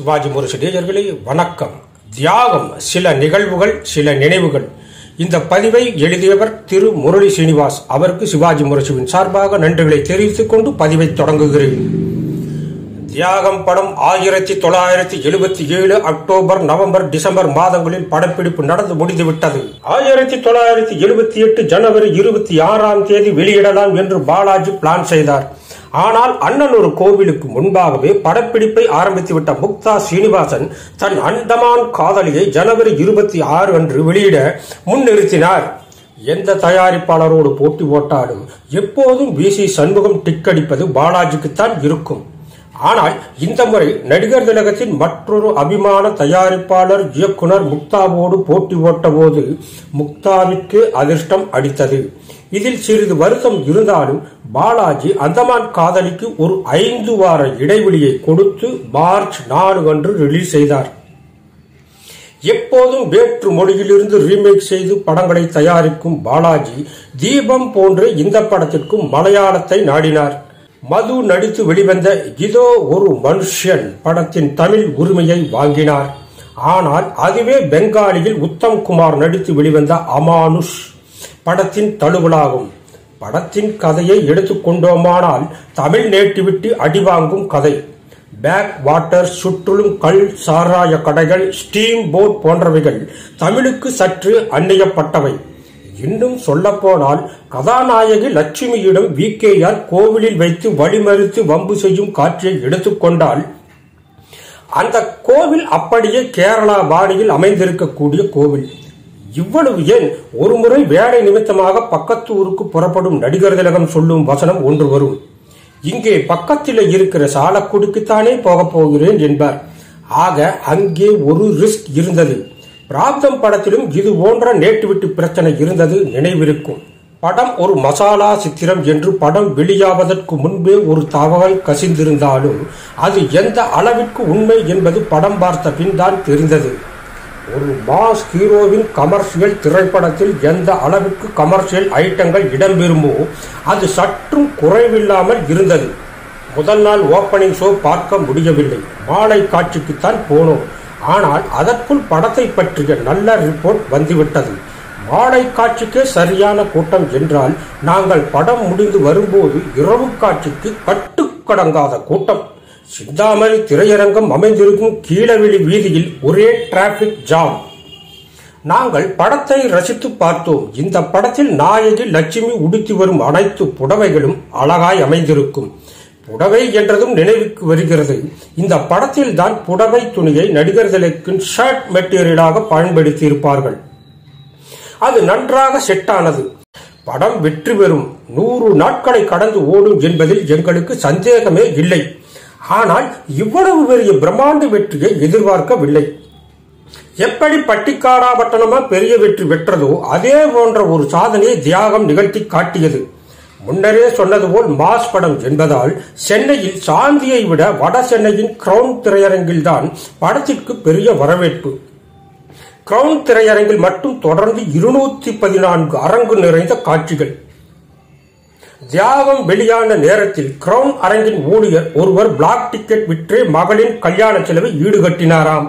சிவாஜி முரசு நேயர்களே வணக்கம் தியாகம் சில நிகழ்வுகள் சில நினைவுகள் இந்த பதிவை எழுதியவர் திரு முரளி சீனிவாஸ் அவருக்கு சிவாஜி முரசுவின் சார்பாக நன்றிகளை தெரிவித்துக் கொண்டு பதிவை தொடங்குகிறேன் தியாகம் படம் ஆயிரத்தி தொள்ளாயிரத்தி எழுபத்தி ஏழு அக்டோபர் நவம்பர் டிசம்பர் மாதங்களில் படப்பிடிப்பு நடந்து முடிந்துவிட்டது ஆயிரத்தி தொள்ளாயிரத்தி எழுபத்தி எட்டு ஜனவரி இருபத்தி ஆறாம் தேதி வெளியிடலாம் என்று பாலாஜி பிளான் செய்தார் ஆனால் அண்ணன் ஒரு கோவிலுக்கு முன்பாகவே படப்பிடிப்பை ஆரம்பித்துவிட்ட முக்தா சீனிவாசன் தன் அந்தமான் காதலியை ஜனவரி இருபத்தி ஆறு அன்று வெளியிட முன்னிறுத்தினார் எந்த தயாரிப்பாளரோடு போட்டி போட்டாலும் எப்போதும் விசி சண்முகம் டிக் அடிப்பது பாலாஜிக்குத்தான் இருக்கும் ஆனால் இந்த முறை நடிகர் திலகத்தின் மற்றொரு அபிமான தயாரிப்பாளர் இயக்குனர் முக்தாவோடு போட்டி போட்ட போது முக்தாவிற்கு அதிர்ஷ்டம் அடித்தது இதில் சிறிது வருத்தம் இருந்தாலும் பாலாஜி அந்தமான் காதலிக்கு ஒரு ஐந்து வார இடைவெளியை கொடுத்து மார்ச் நாலு அன்று ரிலீஸ் செய்தார் எப்போதும் வேற்று மொழியிலிருந்து ரீமேக் செய்து படங்களை தயாரிக்கும் பாலாஜி தீபம் போன்று இந்த படத்திற்கும் மலையாளத்தை நாடினார் மது நடித்து வெளிவந்த இதோ ஒரு மனுஷன் படத்தின் தமிழ் உரிமையை வாங்கினார் ஆனால் அதுவே பெங்காலியில் உத்தம் குமார் நடித்து வெளிவந்த அமானுஷ் படத்தின் தழுவலாகும் படத்தின் கதையை எடுத்துக்கொண்டோமானால் தமிழ் நேட்டிவிட்டு அடிவாங்கும் கதை பேக் வாட்டர் சுற்றுலும் கல் சாராய கடைகள் ஸ்டீம் போட் போன்றவைகள் தமிழுக்கு சற்று அந்நியப்பட்டவை இன்னும் சொல்லப்போனால் கதாநாயகி லட்சுமியிடம் வி கோவிலில் வைத்து வழிமறித்து வம்பு செய்யும் காட்சியை எடுத்துக்கொண்டால் அந்த கோவில் அப்படியே கேரளா பாணியில் அமைந்திருக்கக்கூடிய கோவில் இவ்வளவு ஏன் ஒருமுறை வேலை நிமித்தமாக பக்கத்து ஊருக்கு புறப்படும் நடிகர் திலகம் சொல்லும் வசனம் ஒன்று வரும் இங்கே பக்கத்தில் இருக்கிற சாலக்குடிக்குத்தானே போகப் போகிறேன் என்பார் ஆக அங்கே ஒரு ரிஸ்க் இருந்தது பிராப்தம் படத்திலும் இது போன்ற நேட்டுவிட்டு பிரச்சனை இருந்தது நினைவிருக்கும் படம் ஒரு மசாலா சித்திரம் என்று படம் வெளியாவதற்கு முன்பே ஒரு தகவல் கசிந்திருந்தாலும் அது எந்த அளவிற்கு உண்மை என்பது படம் பார்த்த பின் தான் தெரிந்தது ஒரு மாஸ் ஹீரோவின் கமர்ஷியல் திரைப்படத்தில் எந்த அளவுக்கு கமர்ஷியல் ஐட்டங்கள் இடம்பெறுமோ அது சற்றும் குறைவில்லாமல் இருந்தது முதல் நாள் ஓப்பனிங் ஷோ பார்க்க முடியவில்லை மாலை காட்சிக்குத்தான் போனோம் ஆனால் அதற்குள் படத்தை பற்றிய நல்ல ரிப்போர்ட் வந்துவிட்டது மாலை காட்சிக்கே சரியான கூட்டம் என்றால் நாங்கள் படம் முடிந்து வரும்போது இரவு காட்சிக்கு கட்டுக்கடங்காத கூட்டம் சிந்தாமணி திரையரங்கம் அமைந்திருக்கும் கீழவெளி வீதியில் ஒரே டிராபிக் ஜாம் நாங்கள் படத்தை ரசித்து பார்த்தோம் இந்த படத்தில் நாயகி லட்சுமி உடுத்தி வரும் அனைத்து புடவைகளும் அழகாய் அமைந்திருக்கும் புடவை என்றதும் நினைவுக்கு வருகிறது இந்த படத்தில் தான் புடவை துணியை நடிகர்களுக்கு ஷர்ட் மெட்டீரியலாக பயன்படுத்தி இருப்பார்கள் அது நன்றாக செட் ஆனது படம் வெற்றி பெறும் நூறு நாட்களை கடந்து ஓடும் என்பதில் எங்களுக்கு சந்தேகமே இல்லை ஆனால் இவ்வளவு பெரிய பிரம்மாண்ட வெற்றியை எதிர்பார்க்கவில்லை எப்படி பட்டிக்காடாபட்டணமா பெரிய வெற்றி பெற்றதோ அதே போன்ற ஒரு சாதனையை தியாகம் நிகழ்த்தி காட்டியது முன்னரே சொன்னது போல் மாஸ் படம் என்பதால் சென்னையில் சாந்தியை விட வட சென்னையின் கிரவுன் திரையரங்கில்தான் படத்திற்கு பெரிய வரவேற்பு கிரவுன் திரையரங்கில் மட்டும் தொடர்ந்து இருநூத்தி பதினான்கு அரங்கு நிறைந்த காட்சிகள் தியாகம் வெளியான நேரத்தில் கிரவுன் அரங்கின் ஊழியர் ஒருவர் பிளாக் டிக்கெட் விற்றே மகளின் கல்யாண செலவை ஈடுகட்டினாராம்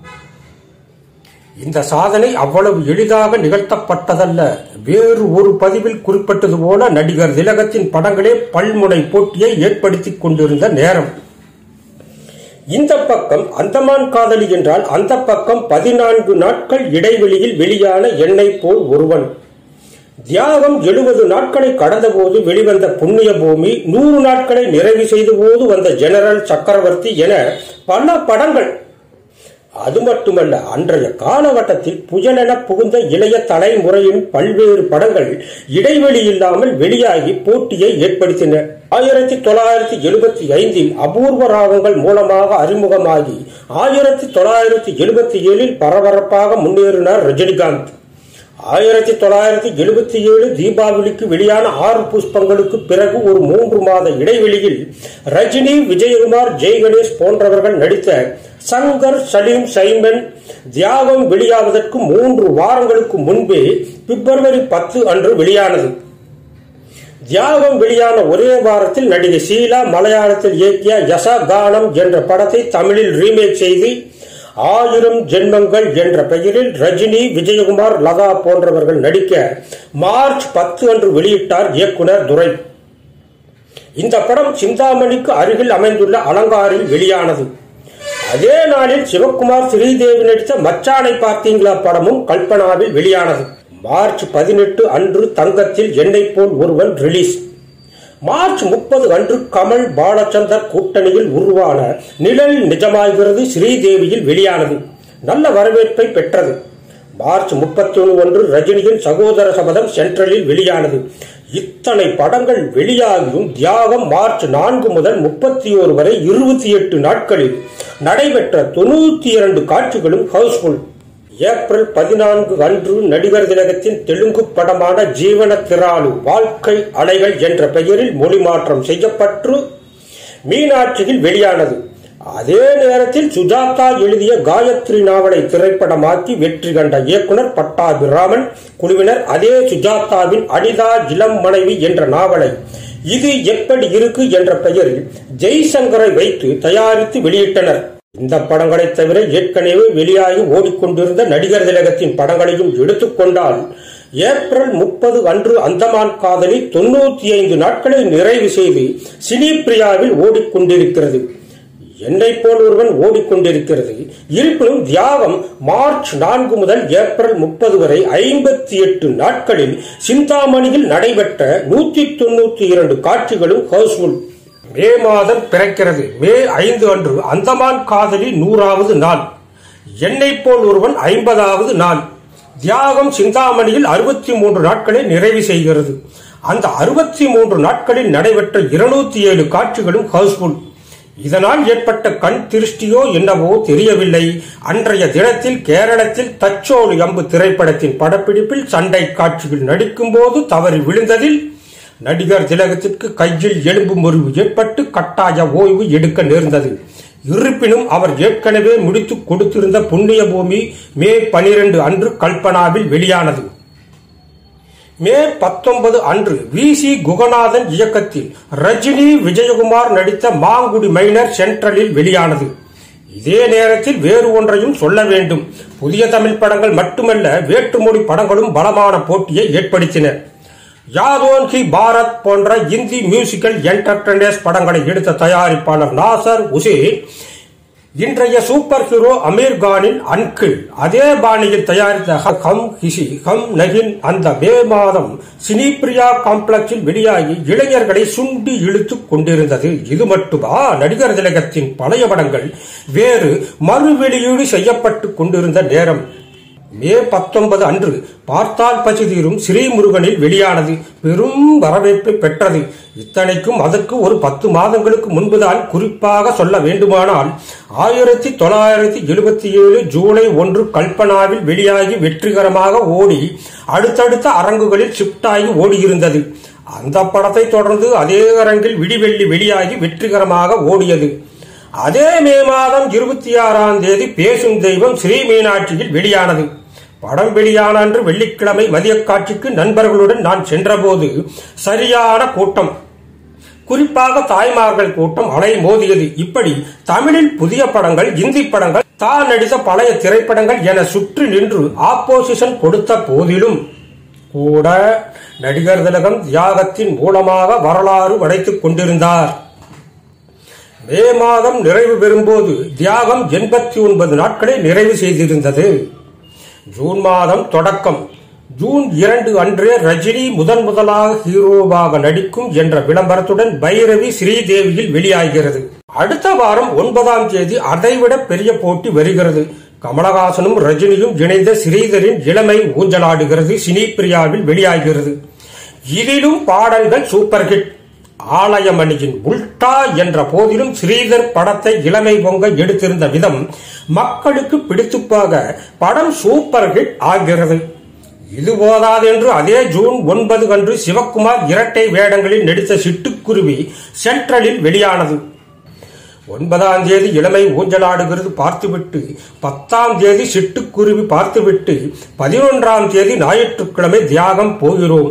இந்த சாதனை அவ்வளவு எளிதாக நிகழ்த்தப்பட்டதல்ல வேறு ஒரு பதிவில் குறிப்பிட்டது போல நடிகர் திலகத்தின் படங்களே பல்முனை போட்டியை ஏற்படுத்திக் கொண்டிருந்த நேரம் இந்த பக்கம் அந்தமான் காதலி என்றால் அந்த பக்கம் பதினான்கு நாட்கள் இடைவெளியில் வெளியான எண்ணெய் போல் ஒருவன் தியாகம் எழுபது நாட்களை கடந்தபோது வெளிவந்த புண்ணிய பூமி நூறு நாட்களை நிறைவு செய்த போது வந்த ஜெனரல் சக்கரவர்த்தி என பல படங்கள் அது மட்டுமல்ல அன்றைய காலகட்டத்தில் புயலென புகுந்த இளைய தலைமுறையின் பல்வேறு படங்கள் இடைவெளி இல்லாமல் வெளியாகி போட்டியை ஏற்படுத்தின ஆயிரத்தி தொள்ளாயிரத்தி எழுபத்தி ஐந்தில் அபூர்வ ராகங்கள் மூலமாக அறிமுகமாகி ஆயிரத்தி தொள்ளாயிரத்தி எழுபத்தி ஏழில் பரபரப்பாக முன்னேறினார் ரஜினிகாந்த் ஆயிரத்தி தொள்ளாயிரத்தி எழுபத்தி ஏழு தீபாவளிக்கு வெளியான ஆறு புஷ்பங்களுக்கு பிறகு ஒரு மூன்று மாத இடைவெளியில் ரஜினி விஜயகுமார் ஜெய் கணேஷ் போன்றவர்கள் நடித்த சங்கர் சலீம் சைமன் தியாகம் வெளியாவதற்கு மூன்று வாரங்களுக்கு முன்பே பிப்ரவரி பத்து அன்று வெளியானது தியாகம் வெளியான ஒரே வாரத்தில் நடிகை ஷீலா மலையாளத்தில் இயக்கிய யச கானம் என்ற படத்தை தமிழில் ரீமேக் செய்து ஆயிரம் ஜென்மங்கள் என்ற பெயரில் ரஜினி விஜயகுமார் லதா போன்றவர்கள் நடிக்க மார்ச் பத்து அன்று வெளியிட்டார் இயக்குனர் துரை இந்த படம் சிந்தாமணிக்கு அருகில் அமைந்துள்ள அலங்காரில் வெளியானது அதே நாளில் சிவகுமார் ஸ்ரீதேவி நடித்த மச்சானை பார்த்தீங்களா படமும் கல்பனாவில் வெளியானது மார்ச் பதினெட்டு அன்று தங்கத்தில் எண்ணெய் போல் ஒருவன் ரிலீஸ் மார்ச் முப்பது அன்று கமல் பாலச்சந்தர் கூட்டணியில் உருவான நிழல் நிஜமாகிறது ஸ்ரீதேவியில் வெளியானது நல்ல வரவேற்பை பெற்றது மார்ச் முப்பத்தி ஒன்று அன்று ரஜினியின் சகோதர சபதம் சென்ட்ரலில் வெளியானது இத்தனை படங்கள் வெளியாகியும் தியாகம் மார்ச் நான்கு முதல் முப்பத்தி ஓரு வரை இருபத்தி எட்டு நாட்களில் நடைபெற்ற தொண்ணூத்தி இரண்டு காட்சிகளும் ஹவுஸ்ஃபுல் ஏப்ரல் பதினான்கு அன்று நடிகர் திலகத்தின் தெலுங்கு படமான ஜீவன திராளு வாழ்க்கை அலைகள் என்ற பெயரில் மொழிமாற்றம் செய்யப்பட்டு மீனாட்சியில் வெளியானது அதே நேரத்தில் சுஜாதா எழுதிய காயத்ரி நாவலை திரைப்படமாக்கி வெற்றி கண்ட இயக்குனர் பட்டாபிராமன் குழுவினர் அதே சுஜாதாவின் அனிதா இளம் மனைவி என்ற நாவலை இது எப்படி இருக்கு என்ற பெயரில் ஜெய்சங்கரை வைத்து தயாரித்து வெளியிட்டனர் இந்த படங்களை தவிர ஏற்கனவே வெளியாகி ஓடிக்கொண்டிருந்த நடிகர் திலகத்தின் படங்களையும் எடுத்துக்கொண்டால் ஏப்ரல் முப்பது அன்று அந்தமான் காதலி தொண்ணூத்தி ஐந்து நாட்களை நிறைவு செய்து சினி பிரியாவில் ஓடிக்கொண்டிருக்கிறது என்னை போல் ஒருவன் ஓடிக்கொண்டிருக்கிறது இருப்பினும் தியாகம் மார்ச் நான்கு முதல் ஏப்ரல் முப்பது வரை ஐம்பத்தி எட்டு நாட்களில் சிந்தாமணியில் நடைபெற்ற நூத்தி தொண்ணூத்தி இரண்டு காட்சிகளும் ஹவுஸ்ஃபுல் மே மாதம் பிறக்கிறது மே ஐந்து அன்று அந்தமான் காதலி நூறாவது நாள் என்னை போல் ஒருவன் ஐம்பதாவது நாள் தியாகம் சிந்தாமணியில் அறுபத்தி மூன்று நாட்களை நிறைவு செய்கிறது அந்த அறுபத்தி மூன்று நாட்களில் நடைபெற்ற இருநூத்தி ஏழு காட்சிகளும் ஹவுஸ்ஃபுல் இதனால் ஏற்பட்ட கண் திருஷ்டியோ என்னவோ தெரியவில்லை அன்றைய தினத்தில் கேரளத்தில் தச்சோடு அம்பு திரைப்படத்தின் படப்பிடிப்பில் சண்டை காட்சியில் நடிக்கும் போது தவறி விழுந்ததில் நடிகர் திலகத்திற்கு கையில் எலும்பு முறிவு ஏற்பட்டு கட்டாய ஓய்வு எடுக்க நேர்ந்தது இருப்பினும் அவர் ஏற்கனவே முடித்து கொடுத்திருந்த புண்ணிய பூமி மே பனிரெண்டு அன்று கல்பனாவில் வெளியானது மே பத்தொன்பது அன்று வி சி குகநாதன் இயக்கத்தில் ரஜினி விஜயகுமார் நடித்த மாங்குடி மைனர் சென்ட்ரலில் வெளியானது இதே நேரத்தில் வேறு ஒன்றையும் சொல்ல வேண்டும் புதிய தமிழ் படங்கள் மட்டுமல்ல வேற்றுமொழி படங்களும் பலமான போட்டியை ஏற்படுத்தின யாதோன் கி பாரத் போன்ற இந்தி மியூசிக்கல் என்டர்பிரனர்ஸ் படங்களை எடுத்த தயாரிப்பாளர் நாசர் உசேன் இன்றைய சூப்பர் ஹீரோ அமீர் கானின் அன்கிள் அதே பாணியில் தயாரித்த ஹம் ஹிசி ஹம் நகின் அந்த மே மாதம் சினிபிரியா காம்ப்ளெக்ஸில் வெளியாகி இளைஞர்களை சுண்டி இழுத்துக் கொண்டிருந்தது இது மட்டுமா நடிகர் திலகத்தின் பழைய படங்கள் வேறு மறு வெளியீடு செய்யப்பட்டு கொண்டிருந்த நேரம் மே பத்தொன்பது அன்று பார்த்தால் பசி தீரும் ஸ்ரீமுருகனில் வெளியானது பெரும் வரவேற்பை பெற்றது இத்தனைக்கும் அதற்கு ஒரு பத்து மாதங்களுக்கு முன்புதான் குறிப்பாக சொல்ல வேண்டுமானால் ஆயிரத்தி தொள்ளாயிரத்தி எழுபத்தி ஏழு ஜூலை ஒன்று கல்பனாவில் வெளியாகி வெற்றிகரமாக ஓடி அடுத்தடுத்த அரங்குகளில் ஷிப்டாகி ஓடியிருந்தது அந்த படத்தை தொடர்ந்து அதே அரங்கில் விடிவெள்ளி வெளியாகி வெற்றிகரமாக ஓடியது அதே மே மாதம் இருபத்தி ஆறாம் தேதி பேசும் தெய்வம் ஸ்ரீ மீனாட்சியில் வெளியானது படம் வெளியான அன்று வெள்ளிக்கிழமை மதிய காட்சிக்கு நண்பர்களுடன் நான் சென்றபோது சரியான கூட்டம் குறிப்பாக தாய்மார்கள் கூட்டம் அலை மோதியது இப்படி தமிழில் புதிய படங்கள் இந்தி படங்கள் தான் நடித்த பழைய திரைப்படங்கள் என சுற்றி நின்று ஆப்போசிஷன் கொடுத்த போதிலும் கூட நடிகர் திலகம் தியாகத்தின் மூலமாக வரலாறு படைத்துக் கொண்டிருந்தார் மே மாதம் நிறைவு பெறும்போது தியாகம் எண்பத்தி ஒன்பது நாட்களை நிறைவு செய்திருந்தது ஜூன் மாதம் தொடக்கம் ஜூன் இரண்டு அன்றே ரஜினி முதன் முதலாக ஹீரோவாக நடிக்கும் என்ற விளம்பரத்துடன் பைரவி ஸ்ரீதேவியில் வெளியாகிறது அடுத்த வாரம் ஒன்பதாம் தேதி அதைவிட பெரிய போட்டி வருகிறது கமலஹாசனும் ரஜினியும் இணைந்த ஸ்ரீதரின் இளமை ஊஞ்சலாடுகிறது சினிப்பிரியாவில் வெளியாகிறது இதிலும் பாடல்கள் சூப்பர் ஹிட் ஆலயமணியின் உல்டா என்ற போதிலும் ஸ்ரீதர் படத்தை இளமை பொங்க எடுத்திருந்த விதம் மக்களுக்கு பிடித்துப்பாக படம் சூப்பர் ஹிட் ஆகிறது இது போதாது என்று அதே ஜூன் ஒன்பது அன்று சிவக்குமார் இரட்டை வேடங்களில் நடித்த சிட்டுக்குருவி சென்ட்ரலில் வெளியானது ஒன்பதாம் தேதி இளமை ஊஞ்சலாடுகிறது பார்த்துவிட்டு பத்தாம் தேதி சிட்டுக்குருவி பார்த்துவிட்டு பதினொன்றாம் தேதி ஞாயிற்றுக்கிழமை தியாகம் போகிறோம்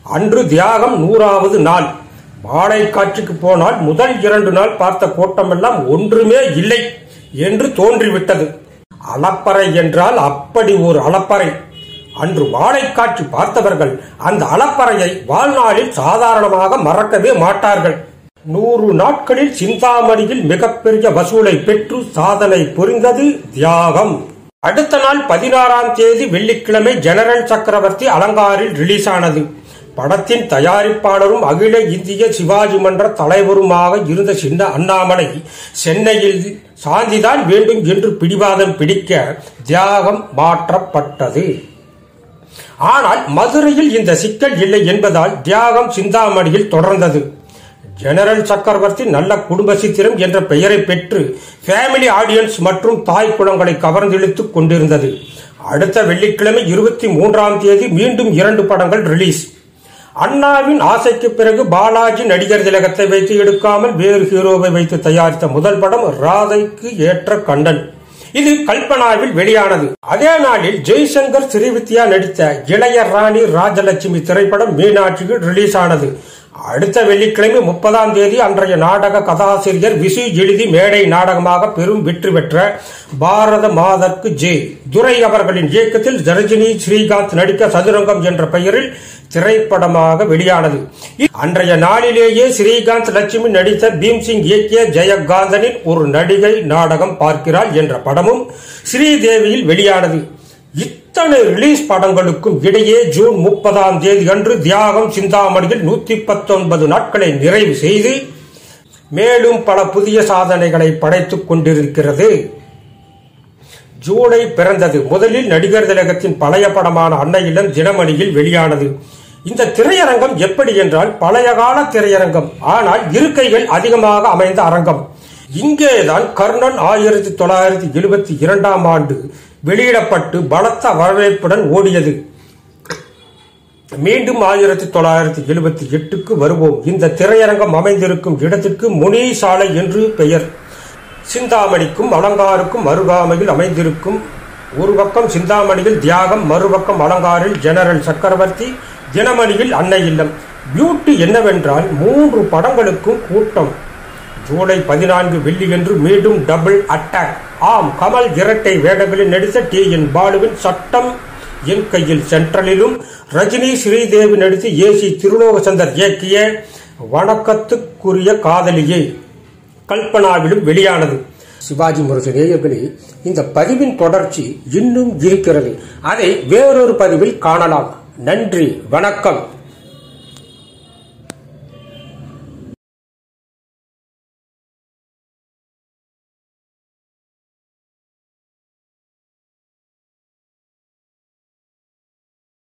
அன்று தியாகம் நூறாவது நாள் வாழை காட்சிக்கு போனால் முதல் இரண்டு நாள் பார்த்த கோட்டமெல்லாம் ஒன்றுமே இல்லை என்று தோன்றிவிட்டது அளப்பறை என்றால் அப்படி ஒரு அளப்பறை அன்று வாழைக்காட்சி பார்த்தவர்கள் அந்த அளப்பறையை வாழ்நாளில் சாதாரணமாக மறக்கவே மாட்டார்கள் நூறு நாட்களில் சிந்தாமணியில் மிகப்பெரிய வசூலை பெற்று சாதனை புரிந்தது தியாகம் அடுத்த நாள் பதினாறாம் தேதி வெள்ளிக்கிழமை ஜெனரல் சக்கரவர்த்தி அலங்காரில் ரிலீஸ் ஆனது படத்தின் தயாரிப்பாளரும் அகில இந்திய சிவாஜி மன்ற தலைவருமாக இருந்த சின்ன அண்ணாமலை சென்னையில் சாந்திதான் வேண்டும் என்று பிடிவாதம் பிடிக்க தியாகம் மாற்றப்பட்டது ஆனால் மதுரையில் இந்த சிக்கல் இல்லை என்பதால் தியாகம் சிந்தாமணியில் தொடர்ந்தது ஜெனரல் சக்கரவர்த்தி நல்ல குடும்ப சித்திரம் என்ற பெயரை பெற்று ஃபேமிலி ஆடியன்ஸ் மற்றும் தாய் குளங்களை கவர்ந்தெழுத்துக் கொண்டிருந்தது அடுத்த வெள்ளிக்கிழமை இருபத்தி மூன்றாம் தேதி மீண்டும் இரண்டு படங்கள் ரிலீஸ் அண்ணாவின் ஆசைக்கு பிறகு பாலாஜி நடிகர் திலகத்தை வைத்து எடுக்காமல் வேறு ஹீரோவை வைத்து தயாரித்த முதல் படம் ராதைக்கு ஏற்ற கண்டன் இது கல்பனாவில் வெளியானது அதே நாளில் ஜெய்சங்கர் ஸ்ரீவித்யா நடித்த இளைய ராணி ராஜலட்சுமி திரைப்படம் மீனாட்சியில் ரிலீஸ் ஆனது அடுத்த வெள்ளிக்கிழமை முப்பதாம் தேதி அன்றைய நாடக கதாசிரியர் விசு எழுதி மேடை நாடகமாக பெரும் வெற்றி பெற்ற பாரத மாதற்கு ஜே துரை அவர்களின் இயக்கத்தில் ரஜினி ஸ்ரீகாந்த் நடிக்க சதுரங்கம் என்ற பெயரில் திரைப்படமாக வெளியானது அன்றைய நாளிலேயே ஸ்ரீகாந்த் லட்சுமி நடித்த பீம்சிங் இயக்கிய ஜெயகாந்தனின் ஒரு நடிகை நாடகம் பார்க்கிறாள் என்ற படமும் ஸ்ரீதேவியில் வெளியானது இத்தனை ரிலீஸ் படங்களுக்கும் இடையே ஜூன் முப்பதாம் தேதி அன்று தியாகம் சிந்தாமணியில் நூத்தி பத்தொன்பது நாட்களை நிறைவு செய்து மேலும் பல புதிய சாதனைகளை படைத்துக் கொண்டிருக்கிறது ஜூலை பிறந்தது முதலில் நடிகர் திலகத்தின் பழைய படமான அன்னையிடம் தினமணியில் வெளியானது இந்த திரையரங்கம் எப்படி என்றால் பழைய கால திரையரங்கம் ஆனால் இருக்கைகள் அதிகமாக அமைந்த அரங்கம் இங்கேதான் கர்ணன் ஆயிரத்தி தொள்ளாயிரத்தி எழுபத்தி இரண்டாம் ஆண்டு வெளியிடப்பட்டு பலத்த வரவேற்புடன் ஓடியது மீண்டும் ஆயிரத்தி தொள்ளாயிரத்தி எழுபத்தி எட்டுக்கு வருவோம் இந்த திரையரங்கம் அமைந்திருக்கும் இடத்திற்கு முனி சாலை என்று பெயர் சிந்தாமணிக்கும் அலங்காருக்கும் அருகாமையில் அமைந்திருக்கும் ஒரு பக்கம் சிந்தாமணியில் தியாகம் மறுபக்கம் அலங்காரில் ஜெனரல் சக்கரவர்த்தி தினமணியில் அன்னை இல்லம் பியூட்டி என்னவென்றால் மூன்று படங்களுக்கும் கூட்டம் ஜூலை பதினான்கு வெள்ளியன்று மீண்டும் டபுள் அட்டாக் ஆம் கமல் இரட்டை வேடங்களில் நடித்த டி என் பாலுவின் சட்டம் என் கையில் சென்ட்ரலிலும் ரஜினி ஸ்ரீதேவி நடித்து ஏசி திருலோகச்சந்தர் இயக்கிய வணக்கத்துக்குரிய காதலியே கல்பனாவிலும் வெளியானது சிவாஜி முரசு நேயர்களே இந்த பதிவின் தொடர்ச்சி இன்னும் இருக்கிறது அதை வேறொரு பதிவில் காணலாம் நன்றி வணக்கம்